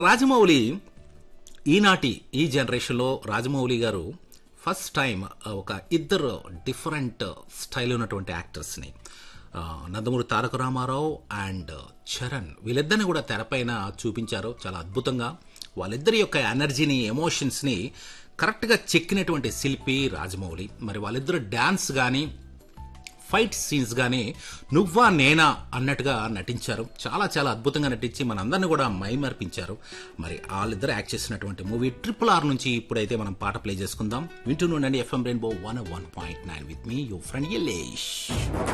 రాజమౌళి ఈనాటి ఈ జనరేషన్లో రాజమౌళి గారు ఫస్ట్ టైం ఒక ఇద్దరు డిఫరెంట్ స్టైల్ ఉన్నటువంటి యాక్టర్స్ని ఆ, నందమూరి తారక రామారావు అండ్ చరణ్ వీళ్ళిద్దరిని కూడా తెరపైన చూపించారు చాలా అద్భుతంగా వాళ్ళిద్దరి యొక్క ఎనర్జీని ఎమోషన్స్ని కరెక్ట్గా చెక్కినటువంటి శిల్పి రాజమౌళి మరి వాళ్ళిద్దరు డ్యాన్స్ కానీ ఫైట్ సీన్స్ గానీ నువ్వా నేనా అన్నట్టుగా నటించారు చాలా చాలా అద్భుతంగా నటించి మనందరిని కూడా మైమర్పించారు మరి వాళ్ళిద్దరు యాక్ట్ చేసినటువంటి మూవీ ట్రిపుల్ ఆర్ నుంచి ఇప్పుడైతే మనం పాట ప్లే చేసుకుందాం వింటూ నుండండి FM rainbow one one point nine with me you friend Yellesh